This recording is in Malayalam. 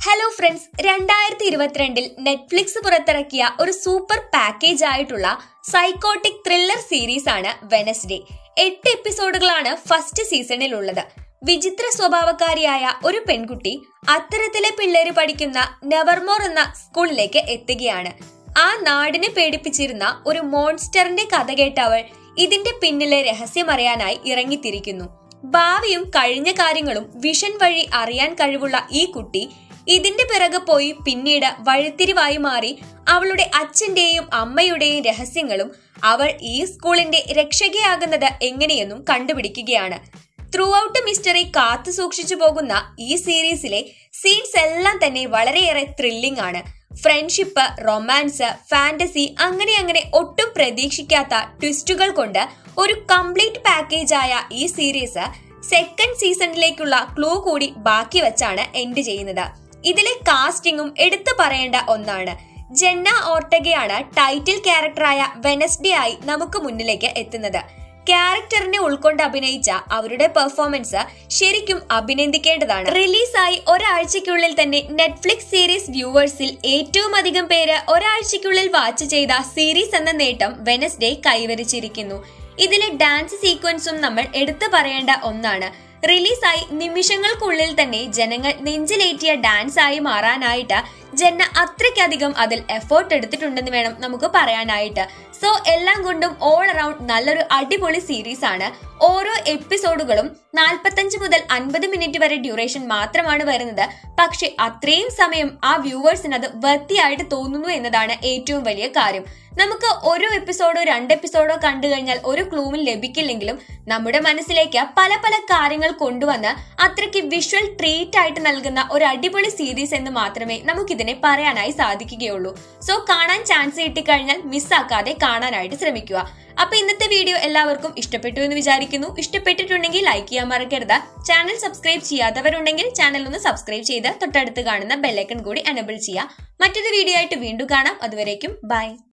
ഹലോ ഫ്രണ്ട്സ് രണ്ടായിരത്തി ഇരുപത്തിരണ്ടിൽ നെറ്റ്ഫ്ലിക്സ് പുറത്തിറക്കിയ ഒരു സൂപ്പർ പാക്കേജ് ആയിട്ടുള്ള സൈക്കോട്ടിക് ത്രില്ലർ സീരീസ് ആണ് വെനസ്ഡേ എട്ട് എപ്പിസോഡുകളാണ് ഫസ്റ്റ് സീസണിൽ ഉള്ളത് വിചിത്ര സ്വഭാവക്കാരിയായ ഒരു പെൺകുട്ടി അത്തരത്തിലെ പിള്ളേര് പഠിക്കുന്ന നെവർമോർ എന്ന സ്കൂളിലേക്ക് എത്തുകയാണ് ആ നാടിനെ പേടിപ്പിച്ചിരുന്ന ഒരു മോൺസ്റ്ററിന്റെ കഥ കേട്ട അവൾ ഇതിന്റെ പിന്നിലെ രഹസ്യമറിയാനായി ഇറങ്ങിത്തിരിക്കുന്നു ഭാവിയും കഴിഞ്ഞ കാര്യങ്ങളും വിഷൻ വഴി അറിയാൻ കഴിവുള്ള ഈ കുട്ടി ഇതിന്റെ പിറകെ പോയി പിന്നീട് വഴിത്തിരിവായി മാറി അവളുടെ അച്ഛന്റെയും അമ്മയുടെയും രഹസ്യങ്ങളും അവൾ ഈ സ്കൂളിന്റെ രക്ഷകയാകുന്നത് എങ്ങനെയെന്നും കണ്ടുപിടിക്കുകയാണ് ത്രൂ ഔട്ട് മിസ്റ്ററി കാത്തു സൂക്ഷിച്ചു പോകുന്ന ഈ സീരീസിലെ സീൻസ് എല്ലാം തന്നെ വളരെയേറെ ത്രില്ലിംഗ് ആണ് ഫ്രണ്ട്ഷിപ്പ് റൊമാൻസ് ഫാന്റസി അങ്ങനെ അങ്ങനെ ഒട്ടും പ്രതീക്ഷിക്കാത്ത ട്വിസ്റ്റുകൾ കൊണ്ട് ഒരു കംപ്ലീറ്റ് പാക്കേജായ ഈ സീരീസ് സെക്കൻഡ് സീസണിലേക്കുള്ള ക്ലൂ കൂടി ബാക്കി വെച്ചാണ് എൻഡ് ചെയ്യുന്നത് ഇതിലെ കാസ്റ്റിംഗും എടുത്തു പറയേണ്ട ഒന്നാണ് ജെന്ന ഓർട്ടഗയാണ് ടൈറ്റിൽ ക്യാരക്ടറായ വെനസ്ഡേ ആയി നമുക്ക് മുന്നിലേക്ക് എത്തുന്നത് ക്യാരക്ടറിനെ ഉൾക്കൊണ്ട് അഭിനയിച്ച അവരുടെ പെർഫോമൻസ് ശരിക്കും അഭിനന്ദിക്കേണ്ടതാണ് റിലീസായി ഒരാഴ്ചയ്ക്കുള്ളിൽ തന്നെ നെറ്റ്ഫ്ലിക്സ് സീരീസ് വ്യൂവേഴ്സിൽ ഏറ്റവും അധികം പേര് ഒരാഴ്ചയ്ക്കുള്ളിൽ വാച്ച് ചെയ്ത സീരീസ് എന്ന നേട്ടം വെനസ്ഡേ കൈവരിച്ചിരിക്കുന്നു ഇതിലെ ഡാൻസ് സീക്വൻസും നമ്മൾ എടുത്തു പറയേണ്ട ഒന്നാണ് റിലീസായി നിമിഷങ്ങൾക്കുള്ളിൽ തന്നെ ജനങ്ങൾ നെഞ്ചിലേറ്റിയ ഡാൻസ് ആയി മാറാനായിട്ട് ജന്ന അത്രയ്ക്കധികം അതിൽ എഫേർട്ട് എടുത്തിട്ടുണ്ടെന്ന് വേണം നമുക്ക് പറയാനായിട്ട് സോ എല്ലാം കൊണ്ടും ഓൾ അറൌണ്ട് നല്ലൊരു അടിപൊളി സീരീസ് ആണ് ഓരോ എപ്പിസോഡുകളും നാൽപ്പത്തഞ്ച് മുതൽ അൻപത് മിനിറ്റ് വരെ ഡ്യൂറേഷൻ മാത്രമാണ് വരുന്നത് പക്ഷെ അത്രയും സമയം ആ വ്യൂവേഴ്സിന് അത് വൃത്തിയായിട്ട് തോന്നുന്നു എന്നതാണ് ഏറ്റവും വലിയ കാര്യം നമുക്ക് ഒരു എപ്പിസോഡോ രണ്ട് എപ്പിസോഡോ കണ്ടു കഴിഞ്ഞാൽ ഒരു ക്ലൂവും ലഭിക്കില്ലെങ്കിലും നമ്മുടെ മനസ്സിലേക്ക് പല പല കാര്യങ്ങൾ കൊണ്ടുവന്ന് അത്രയ്ക്ക് വിഷ്വൽ ട്രീറ്റ് ആയിട്ട് നൽകുന്ന ഒരു അടിപൊളി സീരീസ് എന്ന് മാത്രമേ നമുക്കിതിനെ പറയാനായി സാധിക്കുകയുള്ളൂ സോ കാണാൻ ചാൻസ് കിട്ടിക്കഴിഞ്ഞാൽ മിസ്സാക്കാതെ കാണാനായിട്ട് ശ്രമിക്കുക അപ്പൊ ഇന്നത്തെ വീഡിയോ എല്ലാവർക്കും ഇഷ്ടപ്പെട്ടു എന്ന് വിചാരിക്കുന്നു ഇഷ്ടപ്പെട്ടിട്ടുണ്ടെങ്കിൽ ലൈക്ക് ചെയ്യാൻ മറക്കരുത് ചാനൽ സബ്സ്ക്രൈബ് ചെയ്യാത്തവരുണ്ടെങ്കിൽ ചാനൽ ഒന്ന് സബ്സ്ക്രൈബ് ചെയ്ത് തൊട്ടടുത്ത് കാണുന്ന ബെല്ലൈക്കൺ കൂടി എനബിൾ ചെയ്യുക മറ്റൊരു വീഡിയോ ആയിട്ട് വീണ്ടും കാണാം അതുവരേക്കും ബൈ